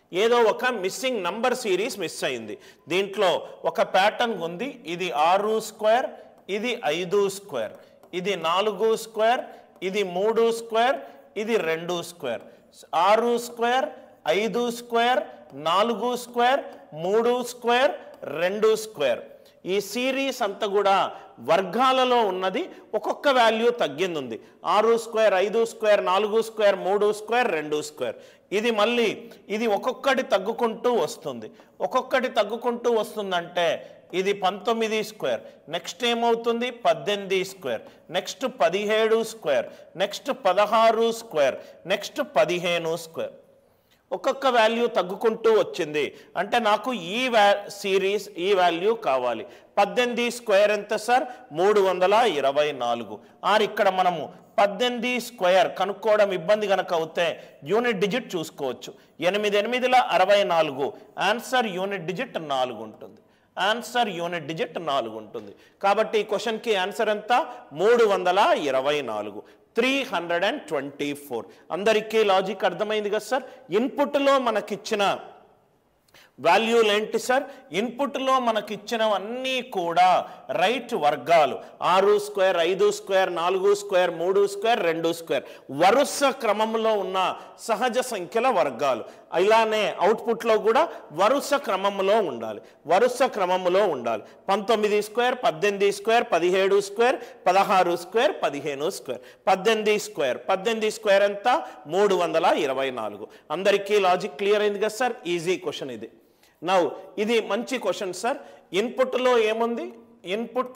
ఏదో ఒక missing number series miss అయింది దీంట్లో ఒక ప్యాటర్న్ ఉంది ఇది ఆరు స్క్వేర్ ఇది ఐదు స్క్వేర్ ఇది నాలుగు స్క్వేర్ ఇది మూడు స్క్వేర్ ఇది రెండు స్క్వేర్ ఆరు స్క్వేర్ ఐదు స్క్వేర్ నాలుగు స్క్వేర్ మూడు స్క్వేర్ రెండు స్క్వేర్ ఈ సిరీస్ అంతా కూడా వర్గాలలో ఉన్నది ఒక్కొక్క వాల్యూ తగ్గింది ఉంది ఆరు స్క్వేర్ ఐదు స్క్వేర్ నాలుగు స్క్వేర్ మూడు స్క్వేర్ రెండు స్క్వేర్ ఇది మళ్ళీ ఇది ఒక్కొక్కటి తగ్గుకుంటూ వస్తుంది ఒక్కొక్కటి తగ్గుకుంటూ వస్తుందంటే ఇది పంతొమ్మిది స్క్వేర్ నెక్స్ట్ ఏమవుతుంది పద్దెనిమిది స్క్వేర్ నెక్స్ట్ పదిహేడు స్క్వేర్ నెక్స్ట్ పదహారు స్క్వేర్ నెక్స్ట్ పదిహేను స్క్వేర్ ఒక్కొక్క వాల్యూ తగ్గుకుంటూ వచ్చింది అంటే నాకు ఈ వ్యా సిరీస్ ఈ వాల్యూ కావాలి పద్దెనిమిది స్క్వేర్ ఎంత సార్ మూడు వందల ఇరవై నాలుగు ఆర్ ఇక్కడ మనము పద్దెనిమిది స్క్వేర్ కనుక్కోవడం ఇబ్బంది కనుక అవుతే యూనిట్ డిజిట్ చూసుకోవచ్చు ఎనిమిది ఎనిమిదిల అరవై నాలుగు ఆన్సర్ యూనిట్ డిజిట్ నాలుగు ఉంటుంది ఆన్సర్ యూనిట్ డిజిట్ నాలుగు ఉంటుంది కాబట్టి ఈ క్వశ్చన్కి ఆన్సర్ ఎంత మూడు వందల ఇరవై నాలుగు three hundred and twenty four అందరికీ లాజిక్ అర్థమైంది కదా సార్ ఇన్పుట్లో మనకిచ్చిన వాల్యూలు ఏంటి సార్ ఇన్పుట్లో మనకి ఇచ్చినవన్నీ కూడా రైట్ వర్గాలు ఆరు స్క్వేర్ ఐదు స్క్వేర్ నాలుగు స్క్వేర్ మూడు స్క్వేర్ రెండు స్క్వేర్ వరుస క్రమంలో ఉన్న సహజ సంఖ్యల వర్గాలు ఇలానే అవుట్పుట్లో కూడా వరుస క్రమంలో ఉండాలి వరుస క్రమంలో ఉండాలి పంతొమ్మిది స్క్వేర్ పద్దెనిమిది స్క్వేర్ పదిహేడు స్క్వేర్ పదహారు స్క్వేర్ పదిహేను స్క్వేర్ పద్దెనిమిది స్క్వేర్ పద్దెనిమిది స్క్వేర్ ఎంత మూడు వందల ఇరవై నాలుగు అందరికీ లాజిక్ క్లియర్ అయింది కదా సార్ ఈజీ క్వశ్చన్ ఇది నౌ ఇది మంచి క్వశ్చన్ సార్ ఇన్పుట్లో ఏముంది ఇన్పుట్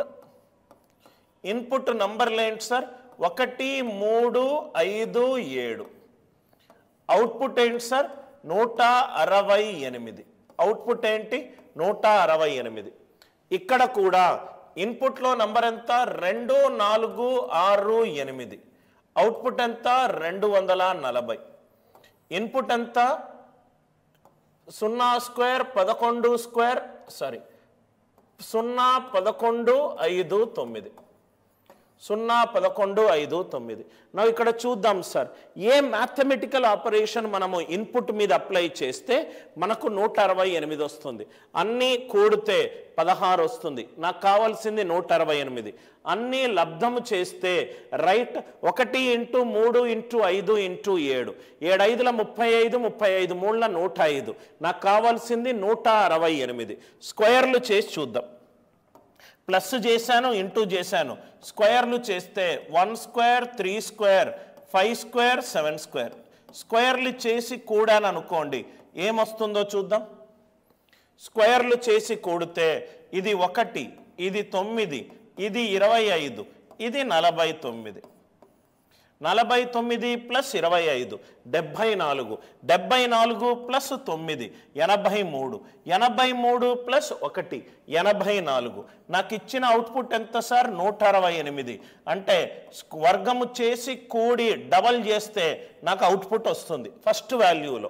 ఇన్పుట్ నంబర్లు ఏంటి సార్ ఒకటి మూడు ఐదు ఏడు అవుట్పుట్ ఏంటి సార్ నూట అరవై ఎనిమిది అవుట్పుట్ ఏంటి నూట అరవై ఎనిమిది ఇక్కడ కూడా ఇన్పుట్లో నంబర్ ఎంత రెండు నాలుగు ఆరు ఎనిమిది అవుట్పుట్ ఎంత రెండు వందల నలభై ఇన్పుట్ ఎంత సున్నా స్క్వేర్ పదకొండు స్క్వేర్ సారీ సున్నా పదకొండు ఐదు తొమ్మిది సున్నా పదకొండు ఐదు తొమ్మిది నా ఇక్కడ చూద్దాం సార్ ఏ మ్యాథమెటికల్ ఆపరేషన్ మనము ఇన్పుట్ మీద అప్లై చేస్తే మనకు నూట అరవై ఎనిమిది వస్తుంది అన్నీ కూడితే పదహారు వస్తుంది నాకు కావాల్సింది నూట అరవై ఎనిమిది అన్నీ లబ్ధము చేస్తే రైట్ ఒకటి ఇంటూ మూడు ఇంటూ ఐదు ఇంటూ ఏడు ఏడైదుల ముప్పై ఐదు ముప్పై ఐదు మూడుల నూట ఐదు నాకు కావాల్సింది నూట అరవై ఎనిమిది స్క్వేర్లు చేసి చూద్దాం ప్లస్ చేశాను ఇంటూ చేశాను స్క్వేర్లు చేస్తే one square three square five square seven square స్క్వేర్లు చేసి కూడాను అనుకోండి ఏమొస్తుందో చూద్దాం స్క్వేర్లు చేసి కూడితే ఇది ఒకటి ఇది తొమ్మిది ఇది ఇరవై ఐదు ఇది నలభై తొమ్మిది నలభై తొమ్మిది ప్లస్ ఇరవై ఐదు డెబ్భై నాలుగు డెబ్భై నాలుగు ప్లస్ తొమ్మిది ఎనభై మూడు ఎనభై మూడు ప్లస్ ఒకటి ఎనభై నాలుగు నాకు ఇచ్చిన అవుట్పుట్ ఎంత సార్ నూట అరవై ఎనిమిది అంటే స్క్- వర్గము చేసి కూడి డబల్ చేస్తే నాకు అవుట్పుట్ వస్తుంది ఫస్ట్ వాల్యూలో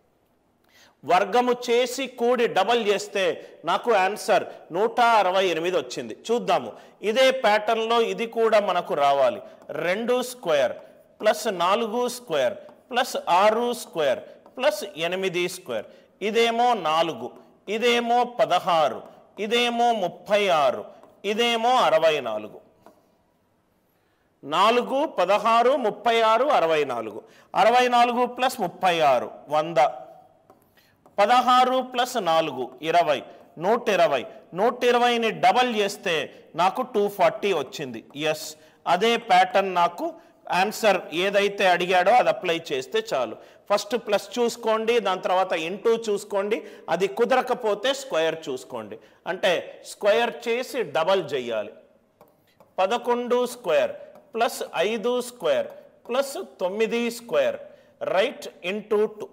వర్గము చేసి కూడి డబల్ చేస్తే నాకు ఆన్సర్ నూట అరవై ఎనిమిది వచ్చింది చూద్దాము ఇదే ప్యాటర్న్లో ఇది కూడా మనకు రావాలి రెండు స్క్వేర్ ప్లస్ నాలుగు స్క్వేర్ ప్లస్ ఆరు స్క్వేర్ ప్లస్ ఎనిమిది స్క్వేర్ ఇదేమో నాలుగు ఇదేమో పదహారు ఇదేమో ముప్పై ఆరు ఇదేమో అరవై నాలుగు నాలుగు పదహారు ముప్పై ఆరు అరవై నాలుగు అరవై నాలుగు ప్లస్ ముప్పై ఆరు వంద పదహారు ప్లస్ నాలుగు ఇరవై నూట ఇరవై నూట ఇరవైని డబల్ చేస్తే నాకు టూ ఫార్టీ వచ్చింది ఎస్ అదే ప్యాటర్న్ నాకు ఆన్సర్ ఏదైతే అడిగాడో అది అప్లై చేస్తే చాలు ఫస్ట్ ప్లస్ చూసుకోండి దాని తర్వాత ఇంటూ చూసుకోండి అది కుదరకపోతే స్క్వేర్ చూసుకోండి అంటే స్క్వేర్ చేసి డబల్ చేయాలి పదకొండు స్క్వేర్ ప్లస్ ఐదు స్క్వేర్ ప్లస్ తొమ్మిది స్క్వేర్ రైట్ ఇంటూ టూ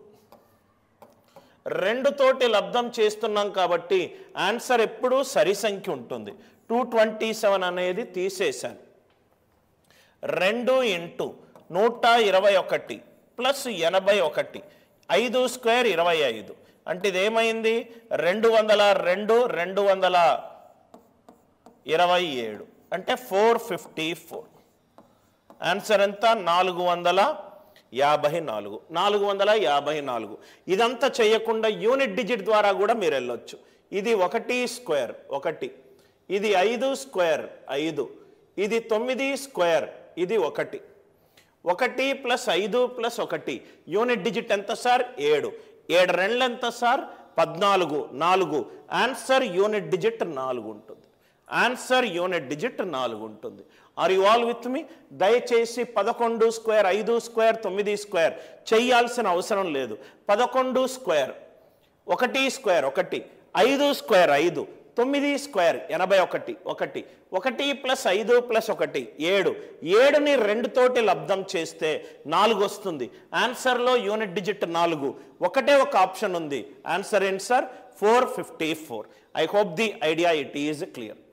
రెండు తోటి లబ్ధం చేస్తున్నాం కాబట్టి ఆన్సర్ ఎప్పుడూ సరి సంఖ్య ఉంటుంది టూ ట్వంటీ సెవెన్ అనేది తీసేశాను రెండు ఇంటూ నూట ఇరవై ఒకటి ప్లస్ ఎనభై ఒకటి ఐదు స్క్వేర్ ఇరవై ఐదు అంటే ఇదేమైంది రెండు వందల రెండు రెండు వందల ఇరవై ఏడు అంటే ఫోర్ ఫిఫ్టీ ఫోర్ ఆన్సర్ ఎంత నాలుగు వందల యాభై నాలుగు నాలుగు వందల యాభై నాలుగు ఇదంతా చేయకుండా యూనిట్ డిజిట్ ద్వారా కూడా మీరు వెళ్ళొచ్చు ఇది ఒకటి స్క్వేర్ ఒకటి ఇది ఐదు స్క్వేర్ ఐదు ఇది తొమ్మిది స్క్వేర్ ఇది ఒకటి ఒకటి ప్లస్ ఐదు ప్లస్ ఒకటి యూనిట్ డిజిట్ ఎంత సార్ ఏడు ఏడు రెండు ఎంత సార్ పద్నాలుగు నాలుగు ఆన్సర్ యూనిట్ డిజిట్ నాలుగు ఉంటుంది ఆన్సర్ యూనిట్ డిజిట్ నాలుగు ఉంటుంది are you all with me దయచేసి పదకొండు స్క్వేర్ ఐదు స్క్వేర్ తొమ్మిది స్క్వేర్ చేయాల్సిన అవసరం లేదు పదకొండు స్క్వేర్ ఒకటి స్క్వేర్ ఒకటి ఐదు స్క్వేర్ ఐదు తొమ్మిది స్క్వేర్ ఎనభై ఒకటి ఒకటి ఒకటి ప్లస్ ఐదు ప్లస్ ఒకటి ఏడు ఏడుని రెండుతోటి లబ్ధం చేస్తే నాలుగు వస్తుంది ఆన్సర్లో యూనిట్ డిజిట్ నాలుగు ఒకటే ఒక ఆప్షన్ ఉంది ఆన్సర్ ఏంటి sir four fifty four I hope the idea it is clear